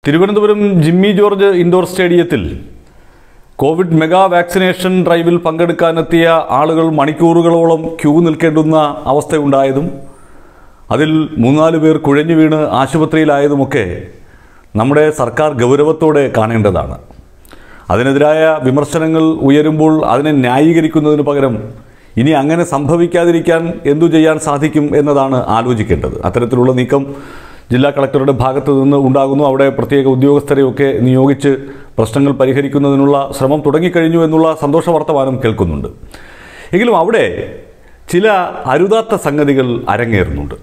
Thiruvananthapuram Jimmy George indoor സ്റ്റേഡിയത്തിൽ Covid mega vaccination ഡ്രൈവിൽ പങ്കെടുക്കാനെത്തിയ ആളുകൾ മണിക്കൂറുകളോളം ക്യൂ നിൽക്കേണ്ടുന്ന അവസ്ഥയുണ്ടായതും അതിൽ മൂന്നാല് പേർ കുഴഞ്ഞു വീണ് ആശുപത്രിയിലായതുമൊക്കെ നമ്മുടെ സർക്കാർ ഗൗരവത്തോടെ കാണേണ്ടതാണ് അതിനെതിരായ വിമർശനങ്ങൾ ഉയരുമ്പോൾ അതിനെ ന്യായീകരിക്കുന്നതിന് പകരം ഇനി അങ്ങനെ സംഭവിക്കാതിരിക്കാൻ എന്തു ചെയ്യാൻ സാധിക്കും എന്നതാണ് ആലോചിക്കേണ്ടത് അത്തരത്തിലുള്ള നീക്കം ജില്ലാ കളക്ടറുടെ ഭാഗത്തു നിന്ന് ഉണ്ടാകുന്നു അവിടെ പ്രത്യേക ഉദ്യോഗസ്ഥരെയൊക്കെ നിയോഗിച്ച് പ്രശ്നങ്ങൾ പരിഹരിക്കുന്നതിനുള്ള ശ്രമം തുടങ്ങിക്കഴിഞ്ഞു എന്നുള്ള സന്തോഷ വർത്തമാനം കേൾക്കുന്നുണ്ട് എങ്കിലും അവിടെ ചില അരുതാത്ത സംഗതികൾ അരങ്ങേറുന്നുണ്ട്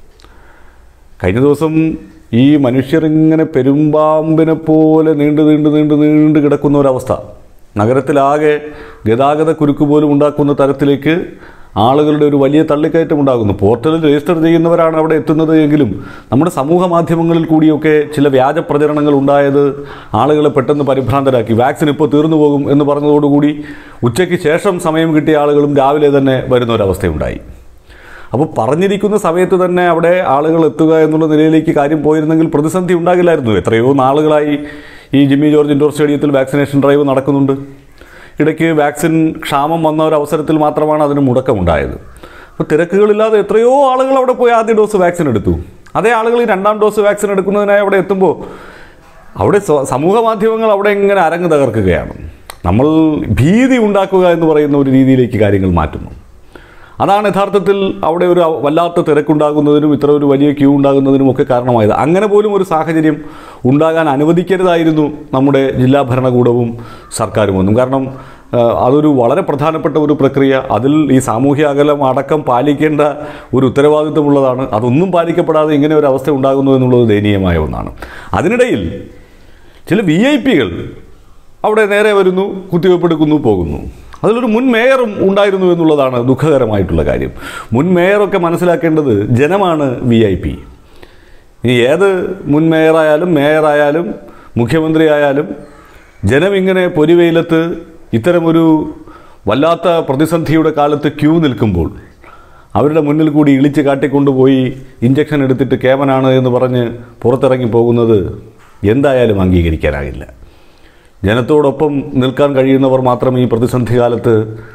കഴിഞ്ഞ ദിവസം ഈ മനുഷ്യർ ഇങ്ങനെ പെരുമ്പാമ്പിനെ പോലെ നീണ്ടു നീണ്ടു നീണ്ടു നീണ്ടു കിടക്കുന്ന ഒരവസ്ഥ നഗരത്തിലാകെ ഗതാഗത കുരുക്ക് പോലും ഉണ്ടാക്കുന്ന തരത്തിലേക്ക് ആളുകളുടെ ഒരു വലിയ തള്ളിക്കയറ്റം ഉണ്ടാകുന്നു പോർട്ടലിൽ രജിസ്റ്റർ ചെയ്യുന്നവരാണ് അവിടെ എത്തുന്നത് എങ്കിലും നമ്മുടെ സമൂഹ മാധ്യമങ്ങളിൽ കൂടിയൊക്കെ ചില വ്യാജ പ്രചരണങ്ങൾ ഉണ്ടായത് ആളുകളെ പെട്ടെന്ന് പരിഭ്രാന്തരാക്കി വാക്സിൻ ഇപ്പോൾ തീർന്നു പോകും എന്ന് പറഞ്ഞതോടുകൂടി ഉച്ചയ്ക്ക് ശേഷം സമയം കിട്ടിയ ആളുകളും രാവിലെ തന്നെ വരുന്ന ഒരവസ്ഥയുണ്ടായി അപ്പോൾ പറഞ്ഞിരിക്കുന്ന സമയത്ത് തന്നെ അവിടെ ആളുകൾ എത്തുക എന്നുള്ള നിലയിലേക്ക് കാര്യം പോയിരുന്നെങ്കിൽ പ്രതിസന്ധി ഉണ്ടാകില്ലായിരുന്നു എത്രയോ നാളുകളായി ഈ ജിമ്മി ജോർജ് ഇൻഡോർ സ്റ്റേഡിയത്തിൽ വാക്സിനേഷൻ ഡ്രൈവ് നടക്കുന്നുണ്ട് ഇടയ്ക്ക് വാക്സിൻ ക്ഷാമം വന്ന ഒരു അവസരത്തിൽ മാത്രമാണ് അതിന് മുടക്കമുണ്ടായത് അപ്പോൾ തിരക്കുകളില്ലാതെ എത്രയോ ആളുകൾ അവിടെ പോയി ആദ്യ ഡോസ് വാക്സിൻ എടുത്തു അതേ ആളുകൾ ഈ രണ്ടാം ഡോസ് വാക്സിൻ എടുക്കുന്നതിനായി അവിടെ എത്തുമ്പോൾ അവിടെ സ്വ- സമൂഹ മാധ്യമങ്ങൾ അവിടെ ഇങ്ങനെ അരങ്ങ് തകർക്കുകയാണ് നമ്മൾ ഭീതി ഉണ്ടാക്കുക എന്ന് പറയുന്ന ഒരു രീതിയിലേക്ക് കാര്യങ്ങൾ മാറ്റുന്നു അതാണ് യഥാർത്ഥത്തിൽ അവിടെ ഒരു വല്ലാത്ത തിരക്കുണ്ടാകുന്നതിനും ഇത്ര ഒരു വലിയ ക്യൂ ഉണ്ടാകുന്നതിനും ഒക്കെ കാരണമായത് അങ്ങനെ പോലും ഒരു സാഹചര്യം ഉണ്ടാകാൻ അനുവദിക്കരുതായിരുന്നു നമ്മുടെ ജില്ലാ ഭരണകൂടവും സർക്കാരും ഒന്നും കാരണം ആ, അതൊരു വളരെ പ്രധാനപ്പെട്ട ഒരു പ്രക്രിയ അതിൽ ഈ സാമൂഹ്യ അകലം അടക്കം പാലിക്കേണ്ട ഒരു ഉത്തരവാദിത്വമുള്ളതാണ് അതൊന്നും പാലിക്കപ്പെടാതെ ഇങ്ങനെ ഒരു അവസ്ഥ ഉണ്ടാകുന്നു എന്നുള്ളത് ദയനീയമായ ഒന്നാണ് അതിനിടയിൽ ചില വി ഐ പികൾ അവിടെ നേരെ വരുന്നു കുത്തിവയ്പ്പ് എടുക്കുന്നു പോകുന്നു അതിലൊരു മുൻ മേയറും ഉണ്ടായിരുന്നു എന്നുള്ളതാണ് ദുഃഖകരമായിട്ടുള്ള കാര്യം മുൻ മേയറൊക്കെ മനസ്സിലാക്കേണ്ടത് ജനമാണ് വി ഐ പി ഇനി ഏത് മുൻ മേയറായാലും മേയറായാലും മുഖ്യമന്ത്രി ആയാലും ജനം ഇങ്ങനെ പൊരിവെയിലത്ത് ഇത്തരമൊരു വല്ലാത്ത പ്രതിസന്ധിയുടെ കാലത്ത് ക്യൂ നിൽക്കുമ്പോൾ അവരുടെ മുന്നിൽ കൂടി ഇളിച്ച് കാട്ടിക്കൊണ്ടുപോയി ഇഞ്ചക്ഷൻ എടുത്തിട്ട് കേമനാണ് എന്ന് പറഞ്ഞ് പുറത്തിറങ്ങി പോകുന്നത് എന്തായാലും അംഗീകരിക്കാനാകില്ല ജനത്തോടൊപ്പം നിൽക്കാൻ കഴിയുന്നവർ മാത്രം ഈ പ്രതിസന്ധി കാലത്ത്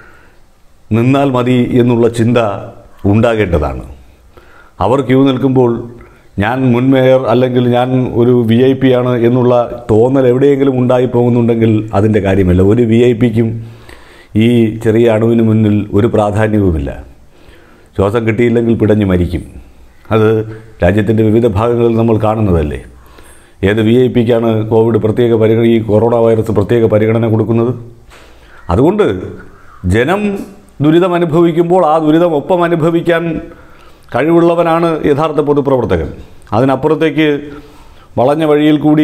നിന്നാൽ മതി എന്നുള്ള ചിന്ത ഉണ്ടാകേണ്ടതാണ് അവർ ക്യൂ നിൽക്കുമ്പോൾ ഞാൻ മുൻ മേയർ അല്ലെങ്കിൽ ഞാൻ ഒരു വി ഐ പി ആണ് എന്നുള്ള തോന്നൽ എവിടെയെങ്കിലും ഉണ്ടായി പോകുന്നുണ്ടെങ്കിൽ അതിൻ്റെ കാര്യമല്ല ഒരു വി ഐ പിക്കും ഈ ചെറിയ അണുവിന് മുന്നിൽ ഒരു പ്രാധാന്യവുമില്ല ശ്വാസം കിട്ടിയില്ലെങ്കിൽ പിടഞ്ഞു മരിക്കും അത് രാജ്യത്തിൻ്റെ വിവിധ ഭാഗങ്ങളിൽ നമ്മൾ കാണുന്നതല്ലേ ഏത് വി ഐ പിക്കാണ് കോവിഡ് പ്രത്യേക പരിഗണന ഈ കൊറോണ വൈറസ് പ്രത്യേക പരിഗണന കൊടുക്കുന്നത് അതുകൊണ്ട് ജനം ദുരിതം അനുഭവിക്കുമ്പോൾ ആ ദുരിതം ഒപ്പം അനുഭവിക്കാൻ കഴിവുള്ളവനാണ് യഥാർത്ഥ പൊതുപ്രവർത്തകൻ അതിനപ്പുറത്തേക്ക് വളഞ്ഞ വഴിയിൽ കൂടി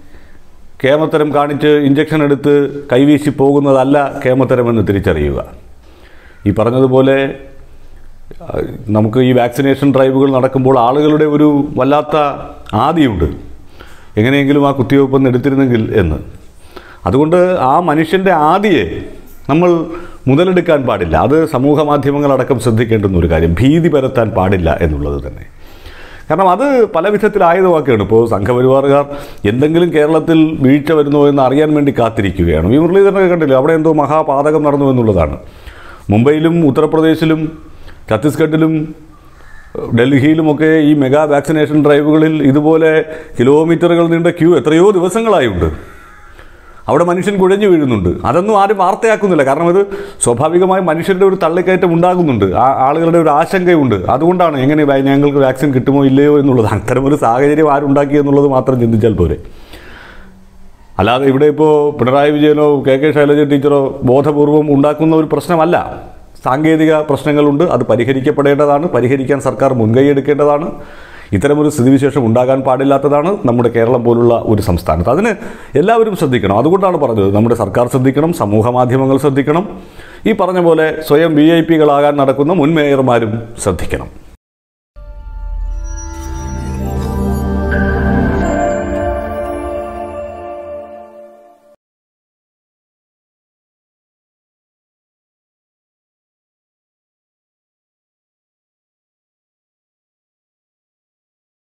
കേമത്തരം കാണിച്ച് ഇഞ്ചക്ഷൻ എടുത്ത് കൈവീശി പോകുന്നതല്ല കേമത്തരമെന്ന് തിരിച്ചറിയുക ഈ പറഞ്ഞതുപോലെ ആ, നമുക്ക് ഈ വാക്സിനേഷൻ ഡ്രൈവുകൾ നടക്കുമ്പോൾ ആളുകളുടെ ഒരു വല്ലാത്ത ആദിയുണ്ട് എങ്ങനെയെങ്കിലും ആ കുത്തിവയ്പ്പൊന്ന് എടുത്തിരുന്നെങ്കിൽ എന്ന് അതുകൊണ്ട് ആ മനുഷ്യൻ്റെ ആദിയെ നമ്മൾ മുതലെടുക്കാൻ പാടില്ല അത് സമൂഹ മാധ്യമങ്ങളടക്കം ശ്രദ്ധിക്കേണ്ടുന്ന ഒരു കാര്യം ഭീതി പരത്താൻ പാടില്ല എന്നുള്ളത് തന്നെ കാരണം അത് പല വിധത്തിലായതുമാക്കുകയാണ് ഇപ്പോൾ സംഘപരിവാറുകാർ എന്തെങ്കിലും കേരളത്തിൽ വീഴ്ച വരുന്നോ എന്ന് അറിയാൻ വേണ്ടി കാത്തിരിക്കുകയാണ് ഈ മുരളീധരനൊക്കെ കണ്ടില്ലേ അവിടെ എന്തോ മഹാപാതകം നടന്നു എന്നുള്ളതാണ് മുംബൈയിലും ഉത്തർപ്രദേശിലും ഛത്തീസ്ഗഡിലും ഡൽഹിയിലുമൊക്കെ ഈ മെഗാ വാക്സിനേഷൻ ഡ്രൈവുകളിൽ ഇതുപോലെ കിലോമീറ്ററുകൾ നീണ്ട ക്യൂ എത്രയോ ദിവസങ്ങളായുണ്ട് അവിടെ മനുഷ്യൻ കുഴഞ്ഞു വീഴുന്നുണ്ട് അതൊന്നും ആരും വാർത്തയാക്കുന്നില്ല കാരണം അത് സ്വാഭാവികമായി മനുഷ്യരുടെ ഒരു തള്ളിക്കയറ്റം ഉണ്ടാകുന്നുണ്ട് ആ ആളുകളുടെ ഒരു ആശങ്കയുണ്ട് അതുകൊണ്ടാണ് എങ്ങനെ വാ- ഞങ്ങൾക്ക് വാക്സിൻ കിട്ടുമോ ഇല്ലയോ എന്നുള്ളത് അത്തരം ഒരു സാഹചര്യം ആരുണ്ടാക്കി എന്നുള്ളത് മാത്രം ചിന്തിച്ചാൽ പോരെ അല്ലാതെ ഇവിടെ ഇപ്പോൾ പിണറായി വിജയനോ കെ കെ ശൈലജ ടീച്ചറോ ബോധപൂർവം ഉണ്ടാക്കുന്ന ഒരു പ്രശ്നമല്ല സാങ്കേതിക പ്രശ്നങ്ങളുണ്ട് അത് പരിഹരിക്കപ്പെടേണ്ടതാണ് പരിഹരിക്കാൻ സർക്കാർ മുൻകൈ എടുക്കേണ്ടതാണ് ഇത്തരമൊരു സ്ഥിതിവിശേഷം ഉണ്ടാകാൻ പാടില്ലാത്തതാണ് നമ്മുടെ കേരളം പോലുള്ള ഒരു സംസ്ഥാനത്ത് അതിന് എല്ലാവരും ശ്രദ്ധിക്കണം അതുകൊണ്ടാണ് പറഞ്ഞത് നമ്മുടെ സർക്കാർ ശ്രദ്ധിക്കണം സമൂഹ മാധ്യമങ്ങൾ ശ്രദ്ധിക്കണം ഈ പറഞ്ഞ പോലെ സ്വയം വി ഐ പികളാകാൻ നടക്കുന്ന മുൻ മേയർമാരും ശ്രദ്ധിക്കണം